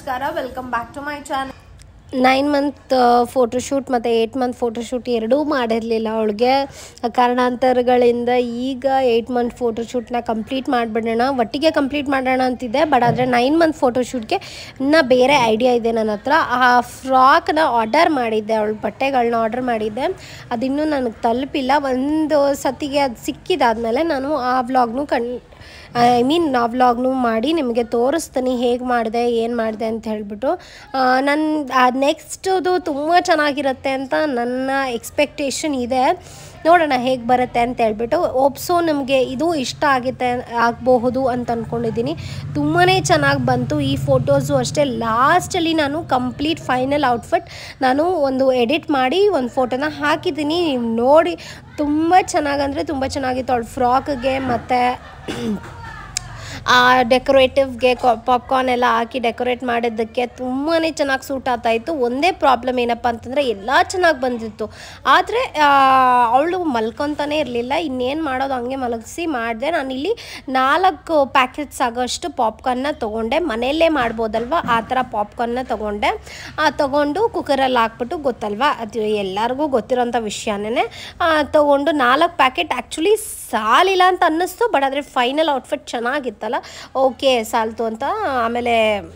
ನಮಸ್ಕಾರ welcome back to my channel nine month photoshoot ಮತ್ತು eight month photoshoot ಎರಡೂ ಮಾಡಿರಲಿಲ್ಲ ಅವಳಿಗೆ ಕಾರಣಾಂತರಗಳಿಂದ ಈಗ ಏಯ್ಟ್ ಮಂತ್ ಫೋಟೋಶೂಟ್ನ ಕಂಪ್ಲೀಟ್ ಮಾಡಿಬಿಡೋಣ ಒಟ್ಟಿಗೆ ಕಂಪ್ಲೀಟ್ ಮಾಡೋಣ ಅಂತಿದ್ದೆ ಬಟ್ ಆದರೆ ನೈನ್ ಮಂತ್ ಫೋಟೋಶೂಟ್ಗೆ ಇನ್ನೂ ಬೇರೆ ಐಡಿಯಾ ಇದೆ ನನ್ನ ಹತ್ರ ಆ ಫ್ರಾಕ್ನ ಆರ್ಡರ್ ಮಾಡಿದ್ದೆ ಅವಳ ಬಟ್ಟೆಗಳನ್ನ ಆರ್ಡರ್ ಮಾಡಿದ್ದೆ ಅದಿನ್ನೂ ನನಗೆ ತಲುಪಿಲ್ಲ ಒಂದು ಸತಿಗೆ ಅದು ಸಿಕ್ಕಿದಾದ್ಮೇಲೆ ನಾನು ಆ ವ್ಲಾಗ್ನು ಕಣ್ ಐ ಮೀನ್ ನಾ ವ್ಲಾಗ್ನು ಮಾಡಿ ನಿಮಗೆ ತೋರಿಸ್ತೀನಿ ಹೇಗೆ ಮಾಡಿದೆ ಏನು ಮಾಡಿದೆ ಅಂತ ಹೇಳ್ಬಿಟ್ಟು ನನ್ನ ನೆಕ್ಸ್ಟದು ತುಂಬ ಚೆನ್ನಾಗಿರುತ್ತೆ ಅಂತ ನನ್ನ ಎಕ್ಸ್ಪೆಕ್ಟೇಷನ್ ಇದೆ ನೋಡೋಣ ಹೇಗೆ ಬರುತ್ತೆ ಅಂತ ಹೇಳ್ಬಿಟ್ಟು ಒಪ್ಸೋ ನಮಗೆ ಇದು ಇಷ್ಟ ಆಗುತ್ತೆ ಆಗಬಹುದು ಅಂತ ಅಂದ್ಕೊಂಡಿದ್ದೀನಿ ತುಂಬಾ ಚೆನ್ನಾಗಿ ಬಂತು ಈ ಫೋಟೋಸು ಅಷ್ಟೇ ಲಾಸ್ಟಲ್ಲಿ ನಾನು ಕಂಪ್ಲೀಟ್ ಫೈನಲ್ ಔಟ್ಫಿಟ್ ನಾನು ಒಂದು ಎಡಿಟ್ ಮಾಡಿ ಒಂದು ಫೋಟೋನ ಹಾಕಿದ್ದೀನಿ ನೀವು ನೋಡಿ ತುಂಬ ಚೆನ್ನಾಗಂದರೆ ತುಂಬ ಚೆನ್ನಾಗಿತ್ತು ಅವಳು ಫ್ರಾಕ್ಗೆ ಮತ್ತು ಆ ಡೆಕೋರೇಟಿವ್ಗೆ ಪಾಪ್ಕಾರ್ನ್ ಎಲ್ಲ ಹಾಕಿ ಡೆಕೋರೇಟ್ ಮಾಡಿದ್ದಕ್ಕೆ ತುಂಬಾ ಚೆನ್ನಾಗಿ ಸೂಟ್ ಆಗ್ತಾಯಿತ್ತು ಒಂದೇ ಪ್ರಾಬ್ಲಮ್ ಏನಪ್ಪ ಅಂತಂದರೆ ಎಲ್ಲ ಚೆನ್ನಾಗಿ ಬಂದಿತ್ತು ಆದರೆ ಅವಳು ಮಲ್ಕೊತಾನೆ ಇರಲಿಲ್ಲ ಇನ್ನೇನು ಮಾಡೋದು ಹಂಗೆ ಮಲಗಿಸಿ ಮಾಡಿದೆ ನಾನಿಲ್ಲಿ ನಾಲ್ಕು ಪ್ಯಾಕೆಟ್ಸ್ ಆಗೋಷ್ಟು ಪಾಪ್ಕಾರ್ನ್ನ ತೊಗೊಂಡೆ ಮನೆಯಲ್ಲೇ ಮಾಡ್ಬೋದಲ್ವ ಆ ಥರ ಪಾಪ್ಕಾರ್ನ್ನ ತೊಗೊಂಡೆ ತೊಗೊಂಡು ಕುಕ್ಕರಲ್ಲಿ ಹಾಕ್ಬಿಟ್ಟು ಗೊತ್ತಲ್ವಾ ಅದು ಎಲ್ಲರಿಗೂ ಗೊತ್ತಿರೋಂಥ ವಿಷಯನೇ ತೊಗೊಂಡು ನಾಲ್ಕು ಪ್ಯಾಕೆಟ್ ಆ್ಯಕ್ಚುಲಿ ಸಾಲಿಲ್ಲ ಅಂತ ಅನ್ನಿಸ್ತು ಬಟ್ ಆದರೆ ಫೈನಲ್ ಔಟ್ಫಿಟ್ ಚೆನ್ನಾಗಿತ್ತಲ್ಲ ಓಕೆ ಸಾಲ್ತು ಅಂತ ಆಮೇಲೆ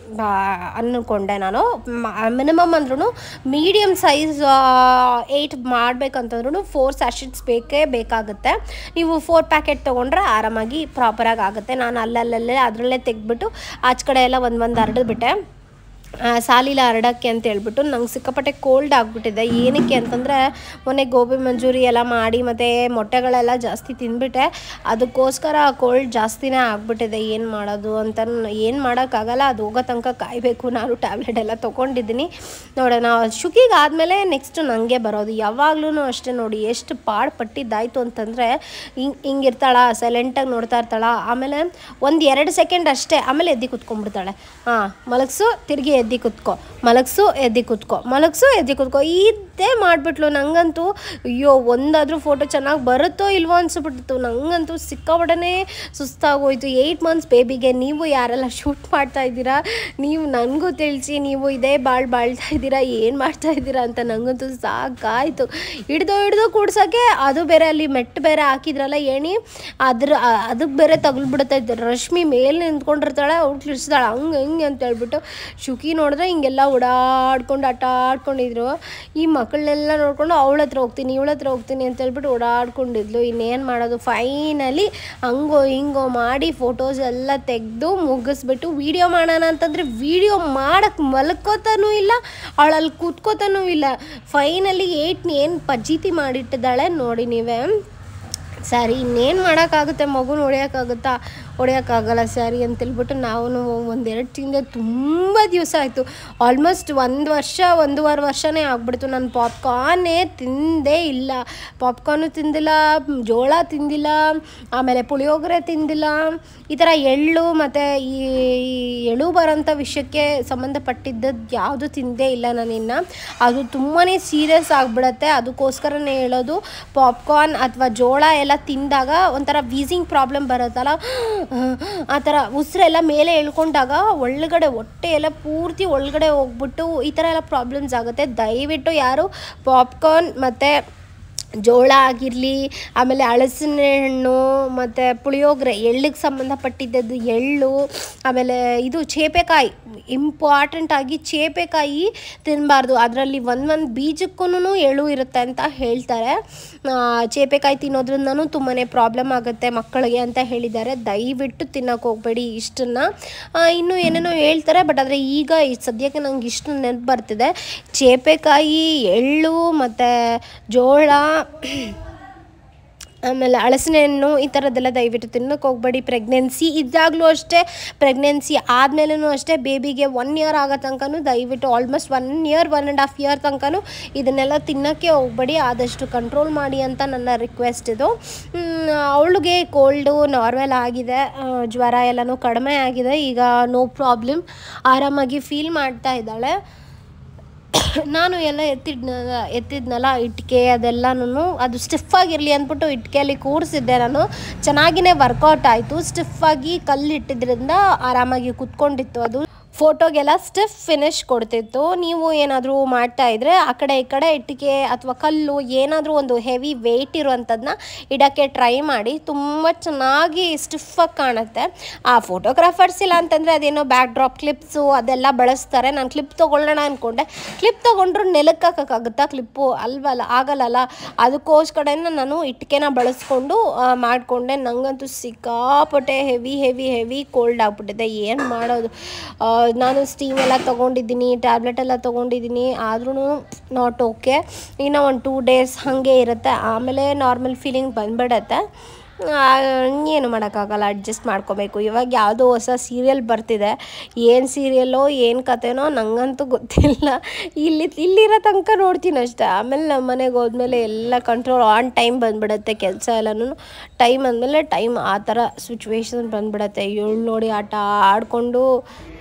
ಅಂದ್ಕೊಂಡೆ ನಾನು ಮಿನಿಮಮ್ ಅಂದ್ರೂ ಮೀಡಿಯಮ್ ಸೈಜ್ ಏಯ್ಟ್ ಮಾಡಬೇಕಂತಂದ್ರೂ ಫೋರ್ ಸ್ಯಾಶಿಟ್ಸ್ ಬೇಕೇ ಬೇಕಾಗುತ್ತೆ ನೀವು ಫೋರ್ ಪ್ಯಾಕೆಟ್ ತೊಗೊಂಡ್ರೆ ಆರಾಮಾಗಿ ಪ್ರಾಪರಾಗಿ ಆಗುತ್ತೆ ನಾನು ಅಲ್ಲಲ್ಲೇ ಅದರಲ್ಲೇ ತೆಗೆದ್ಬಿಟ್ಟು ಆಚೆ ಕಡೆ ಎಲ್ಲ ಒಂದು ಒಂದು ಹರಡಿಬಿಟ್ಟೆ ಸಾಲಿಲ್ಲ ಹರಡಕ್ಕೆ ಅಂತ ಹೇಳ್ಬಿಟ್ಟು ನಂಗೆ ಸಿಕ್ಕಾಪಟ್ಟೆ ಕೋಲ್ಡ್ ಆಗಿಬಿಟ್ಟಿದೆ ಏನಕ್ಕೆ ಅಂತಂದರೆ ಮೊನ್ನೆ ಗೋಬಿ ಮಂಚೂರಿ ಎಲ್ಲ ಮಾಡಿ ಮತ್ತು ಮೊಟ್ಟೆಗಳೆಲ್ಲ ಜಾಸ್ತಿ ತಿಂದ್ಬಿಟ್ಟೆ ಅದಕ್ಕೋಸ್ಕರ ಕೋಲ್ಡ್ ಜಾಸ್ತಿನೇ ಆಗಿಬಿಟ್ಟಿದೆ ಏನು ಮಾಡೋದು ಅಂತ ಏನು ಮಾಡೋಕ್ಕಾಗಲ್ಲ ಅದು ಹೋಗೋ ತನಕ ಕಾಯಬೇಕು ನಾನು ಟ್ಯಾಬ್ಲೆಟ್ ಎಲ್ಲ ತೊಗೊಂಡಿದ್ದೀನಿ ನೋಡೋಣ ಶುಕಿಗೆ ಆದಮೇಲೆ ನೆಕ್ಸ್ಟು ನನಗೆ ಬರೋದು ಯಾವಾಗಲೂ ಅಷ್ಟೇ ನೋಡಿ ಎಷ್ಟು ಪಾಡು ಪಟ್ಟಿದ್ದಾಯಿತು ಅಂತಂದರೆ ಹಿಂಗೆ ಹಿಂಗಿರ್ತಾಳ ಸೈಲೆಂಟಾಗಿ ನೋಡ್ತಾ ಇರ್ತಾಳ ಆಮೇಲೆ ಒಂದು ಎರಡು ಸೆಕೆಂಡ್ ಅಷ್ಟೇ ಆಮೇಲೆ ಎದ್ದು ಕುತ್ಕೊಂಡ್ಬಿಡ್ತಾಳೆ ಹಾಂ ಮಲಗಿಸು ತಿರುಗಿ ಎದ್ದು ಕುತ್ಕೋ ಮಲಗಿಸು ಎದ್ದು ಕುತ್ಕೋ ಮಲಗಿಸು ಎದ್ದು ಕುತ್ಕೋ ಇದೇ ಮಾಡಿಬಿಟ್ಲು ನನಗಂತೂ ಅಯ್ಯೋ ಒಂದಾದರೂ ಫೋಟೋ ಚೆನ್ನಾಗಿ ಬರುತ್ತೋ ಇಲ್ವೋ ಅನ್ಸ್ಬಿಟ್ಟಿತ್ತು ನನಗಂತೂ ಸಿಕ್ಕಾಪಟ್ಟೆ ಸುಸ್ತಾಗೋಯ್ತು ಏಯ್ಟ್ ಮಂತ್ಸ್ ಬೇಬಿಗೆ ನೀವು ಯಾರೆಲ್ಲ ಶೂಟ್ ಮಾಡ್ತಾ ಇದ್ದೀರಾ ನೀವು ನನಗೂ ತಿಳಿಸಿ ನೀವು ಇದೇ ಬಾಳ್ ಬಾಳ್ತಾ ಇದ್ದೀರಾ ಏನು ಮಾಡ್ತಾ ಇದ್ದೀರಾ ಅಂತ ನನಗಂತೂ ಸಾಕಾಯಿತು ಹಿಡ್ದು ಹಿಡ್ದು ಕೂಡ್ಸೋಕ್ಕೆ ಅದು ಬೇರೆ ಅಲ್ಲಿ ಮೆಟ್ಟು ಬೇರೆ ಹಾಕಿದ್ರಲ್ಲ ಏಣಿ ಅದ್ರ ಅದಕ್ಕೆ ಬೇರೆ ತಗಲ್ಬಿಡುತ್ತೆ ರಶ್ಮಿ ಮೇಲೆ ನಿಂತ್ಕೊಂಡಿರ್ತಾಳೆ ಅವ್ಳು ತಿಳಿಸ್ತಾಳೆ ಹಂಗೆ ಹಿಂಗೆ ಅಂತ ಹೇಳ್ಬಿಟ್ಟು ಶುಕಿ ನೋಡಿದ್ರೆ ಹಿಂಗೆಲ್ಲ ಓಡಾಡ್ಕೊಂಡು ಆಟ ಆಡ್ಕೊಂಡಿದ್ರು ಈ ಮಕ್ಕಳನ್ನೆಲ್ಲ ನೋಡ್ಕೊಂಡು ಅವಳ ಹತ್ರ ಹೋಗ್ತೀನಿ ಇವಳ ಹತ್ರ ಹೋಗ್ತೀನಿ ಅಂತ ಹೇಳ್ಬಿಟ್ಟು ಓಡಾಡ್ಕೊಂಡಿದ್ಲು ಇನ್ನೇನು ಮಾಡೋದು ಫೈನಲಿ ಹಂಗೋ ಹಿಂಗೋ ಮಾಡಿ ಫೋಟೋಸ್ ಎಲ್ಲ ತೆಗೆದು ಮುಗಿಸ್ಬಿಟ್ಟು ವೀಡಿಯೋ ಮಾಡೋಣ ಅಂತಂದರೆ ವೀಡಿಯೋ ಮಾಡೋಕ್ಕೆ ಮಲ್ಕೋತಾನೂ ಇಲ್ಲ ಅವಳಲ್ಲಿ ಕೂತ್ಕೋತಾನೂ ಇಲ್ಲ ಫೈನಲಿ ಏಯ್ಟ್ನ ಏನು ಪಜ್ಜಿತಿ ಮಾಡಿಟ್ಟಿದ್ದಾಳೆ ನೋಡಿ ನೀವೇ ಸರಿ ಇನ್ನೇನು ಮಾಡೋಕ್ಕಾಗುತ್ತೆ ಮಗುನ ಹೊಡೆಯೋಕ್ಕಾಗುತ್ತಾ ಹೊಡೆಯೋಕ್ಕಾಗಲ್ಲ ಸರಿ ಅಂತೇಳ್ಬಿಟ್ಟು ನಾವು ಒಂದೆರಡು ತಿಂದೆ ತುಂಬ ದಿವಸ ಆಯಿತು ಆಲ್ಮೋಸ್ಟ್ ಒಂದು ವರ್ಷ ಒಂದೂವರೆ ವರ್ಷನೇ ಆಗ್ಬಿಡ್ತು ನಾನು ಪಾಪ್ಕಾರ್ನೇ ತಿಂದೇ ಇಲ್ಲ ಪಾಪ್ಕಾರ್ನು ತಿಂದಿಲ್ಲ ಜೋಳ ತಿಂದಿಲ್ಲ ಆಮೇಲೆ ಪುಳಿಯೋಗರೆ ತಿಂದಿಲ್ಲ ಈ ಥರ ಎಳ್ಳು ಮತ್ತು ಈ ಎಳು ಬರೋಂಥ ವಿಷಯಕ್ಕೆ ಸಂಬಂಧಪಟ್ಟಿದ್ದದ್ದು ಯಾವುದು ತಿಂದೇ ಇಲ್ಲ ನಾನಿನ್ನು ಅದು ತುಂಬಾ ಸೀರಿಯಸ್ ಆಗಿಬಿಡತ್ತೆ ಅದಕ್ಕೋಸ್ಕರನೇ ಹೇಳೋದು ಪಾಪ್ಕಾರ್ನ್ ಅಥವಾ ಜೋಳ ಎಲ್ಲ ತಿಂದಾಗ ಒಂಥರ ವೀಸಿಂಗ್ ಪ್ರಾಬ್ಲಮ್ ಬರುತ್ತಲ್ಲ ಆ ಥರ ಉಸಿರೆಲ್ಲ ಮೇಲೆ ಎಳ್ಕೊಂಡಾಗ ಒಳಗಡೆ ಹೊಟ್ಟೆ ಎಲ್ಲ ಪೂರ್ತಿ ಒಳಗಡೆ ಹೋಗ್ಬಿಟ್ಟು ಈ ಥರ ಎಲ್ಲ ಪ್ರಾಬ್ಲಮ್ಸ್ ಆಗುತ್ತೆ ದಯವಿಟ್ಟು ಯಾರು ಪಾಪ್ಕಾರ್ನ್ ಮತ್ತು ಜೋಳ ಆಗಿರಲಿ ಆಮೇಲೆ ಹಳಸಿನ ಹಣ್ಣು ಮತ್ತು ಪುಳಿಯೋಗರೆ ಎಳ್ಳಿಗೆ ಸಂಬಂಧಪಟ್ಟಿದ್ದದ್ದು ಎಳ್ಳು ಆಮೇಲೆ ಇದು ಚೇಪೆಕಾಯಿ ಇಂಪಾರ್ಟೆಂಟ್ ಆಗಿ ಚೇಪೆಕಾಯಿ ತಿನ್ನಬಾರ್ದು ಅದರಲ್ಲಿ ಒಂದು ಒಂದು ಬೀಜಕ್ಕೂ ಎಳ್ಳು ಇರುತ್ತೆ ಅಂತ ಹೇಳ್ತಾರೆ ಚೇಪೆಕಾಯಿ ತಿನ್ನೋದ್ರಿಂದನೂ ತುಂಬಾ ಪ್ರಾಬ್ಲಮ್ ಆಗುತ್ತೆ ಮಕ್ಕಳಿಗೆ ಅಂತ ಹೇಳಿದ್ದಾರೆ ದಯವಿಟ್ಟು ತಿನ್ನೋಕೆ ಹೋಗಬೇಡಿ ಇಷ್ಟನ್ನು ಇನ್ನೂ ಏನೇನೋ ಹೇಳ್ತಾರೆ ಬಟ್ ಆದರೆ ಈಗ ಸದ್ಯಕ್ಕೆ ನಂಗೆ ಇಷ್ಟು ನೆನಪು ಬರ್ತಿದೆ ಚೇಪೆಕಾಯಿ ಎಳ್ಳು ಮತ್ತು ಜೋಳ ಆಮೇಲೆ ಹಳಸಿನ ಹಣ್ಣು ಈ ಥರದ್ದೆಲ್ಲ ದಯವಿಟ್ಟು ತಿನ್ನೋಕೆ ಹೋಗ್ಬೇಡಿ ಪ್ರೆಗ್ನೆನ್ಸಿ ಇದ್ದಾಗಲೂ ಅಷ್ಟೇ ಪ್ರೆಗ್ನೆನ್ಸಿ ಆದಮೇಲೂ ಅಷ್ಟೇ ಬೇಬಿಗೆ ಒನ್ ಇಯರ್ ಆಗೋ ತನಕನೂ ದಯವಿಟ್ಟು almost one year one and half year ತನಕನೂ ಇದನ್ನೆಲ್ಲ ತಿನ್ನೋಕ್ಕೆ ಹೋಗ್ಬೇಡಿ ಆದಷ್ಟು ಕಂಟ್ರೋಲ್ ಮಾಡಿ ಅಂತ ನನ್ನ ರಿಕ್ವೆಸ್ಟ್ ಇದು ಅವಳಿಗೆ ಕೋಲ್ಡು ನಾರ್ಮಲ್ ಆಗಿದೆ ಜ್ವರ ಎಲ್ಲನೂ ಕಡಿಮೆ ಆಗಿದೆ ಈಗ ನೋ ಪ್ರಾಬ್ಲಮ್ ಆರಾಮಾಗಿ ಫೀಲ್ ಮಾಡ್ತಾ ಇದ್ದಾಳೆ ನಾನು ಎಲ್ಲ ಎತ್ತಿದ್ನಲ್ಲ ಎತ್ತಿದ್ನಲ್ಲ ಇಟ್ಕೆ ಅದೆಲ್ಲನೂ ಅದು ಸ್ಟಿಫಾಗಿರಲಿ ಅಂದ್ಬಿಟ್ಟು ಇಟ್ಕೆಯಲ್ಲಿ ಕೂರಿಸಿದ್ದೆ ನಾನು ಚೆನ್ನಾಗಿನೇ ವರ್ಕೌಟ್ ಆಯಿತು ಸ್ಟಿಫಾಗಿ ಕಲ್ಲು ಇಟ್ಟಿದ್ರಿಂದ ಆರಾಮಾಗಿ ಕುತ್ಕೊಂಡಿತ್ತು ಅದು ಫೋಟೋಗೆಲ್ಲ ಸ್ಟಿಫ್ ಫಿನಿಶ್ ಕೊಡ್ತಿತ್ತು ನೀವು ಏನಾದರೂ ಮಾಡ್ತಾ ಇದ್ರೆ ಆ ಕಡೆ ಈ ಕಡೆ ಇಟ್ಟಿಗೆ ಅಥವಾ ಕಲ್ಲು ಏನಾದರೂ ಒಂದು ಹೆವಿ ವೆಯ್ಟ್ ಇರುವಂಥದ್ದನ್ನ ಇಡೋಕ್ಕೆ ಟ್ರೈ ಮಾಡಿ ತುಂಬ ಚೆನ್ನಾಗಿ ಸ್ಟಿಫಾಗಿ ಕಾಣುತ್ತೆ ಆ ಫೋಟೋಗ್ರಾಫರ್ಸ್ ಇಲ್ಲ ಅಂತಂದರೆ ಅದೇನೋ ಬ್ಯಾಕ್ ಡ್ರಾಪ್ ಕ್ಲಿಪ್ಸು ಅದೆಲ್ಲ ಬಳಸ್ತಾರೆ ನಾನು ಕ್ಲಿಪ್ ತೊಗೊಳ್ಳೋಣ ಅಂದ್ಕೊಂಡೆ ಕ್ಲಿಪ್ ತೊಗೊಂಡ್ರು ನೆಲಕ್ಕೆ ಹಾಕೋಕ್ಕಾಗುತ್ತಾ ಕ್ಲಿಪ್ಪು ಅಲ್ವಲ್ಲ ಆಗಲ್ಲಲ್ಲ ಅದಕ್ಕೋಸ್ಕರನೇ ನಾನು ಇಟ್ಟಿಗೆನ ಬಳಸ್ಕೊಂಡು ಆ, ಮಾಡಿಕೊಂಡೆ ನನಗಂತೂ ಸಿಕ್ಕಾಪಟ್ಟೆ ಹೆವಿ ಹೆವಿ ಹೆವಿ ಕೋಲ್ಡ್ ಆಗ್ಬಿಟ್ಟಿದೆ ಏನು ಮಾಡೋದು ಆ, ನಾನು ಸ್ಟೀಮ್ ಎಲ್ಲ ತೊಗೊಂಡಿದ್ದೀನಿ ಟ್ಯಾಬ್ಲೆಟ್ ಎಲ್ಲ ತೊಗೊಂಡಿದ್ದೀನಿ ಆದ್ರೂ ನಾಟ್ ಓಕೆ ಇನ್ನು ಒಂದು ಟೂ ಡೇಸ್ ಹಾಗೆ ಇರುತ್ತೆ ಆಮೇಲೆ ನಾರ್ಮಲ್ ಫೀಲಿಂಗ್ ಬಂದ್ಬಿಡತ್ತೆ ಆ, ಏನು ಮಾಡೋಕ್ಕಾಗಲ್ಲ ಅಡ್ಜಸ್ಟ್ ಮಾಡ್ಕೋಬೇಕು ಇವಾಗ ಯಾವುದೋ ಹೊಸ ಸೀರಿಯಲ್ ಬರ್ತಿದೆ ಏನು ಸೀರಿಯಲ್ಲೋ ಏನು ಕತೆನೋ ನನಗಂತೂ ಗೊತ್ತಿಲ್ಲ ಇಲ್ಲಿ ಇಲ್ಲಿರೋ ತನಕ ನೋಡ್ತೀನಿ ಅಷ್ಟೇ ಆಮೇಲೆ ನಮ್ಮ ಮನೆಗೆ ಹೋದ್ಮೇಲೆ ಎಲ್ಲ ಕಂಟ್ರೋಲ್ ಆನ್ ಟೈಮ್ ಬಂದ್ಬಿಡುತ್ತೆ ಕೆಲಸ ಎಲ್ಲನೂ ಟೈಮ್ ಅಂದಮೇಲೆ ಟೈಮ್ ಆ ಥರ ಸಿಚುವೇಶನ್ ಬಂದ್ಬಿಡತ್ತೆ ಇವಳು ನೋಡಿ ಆಟ ಆಡಿಕೊಂಡು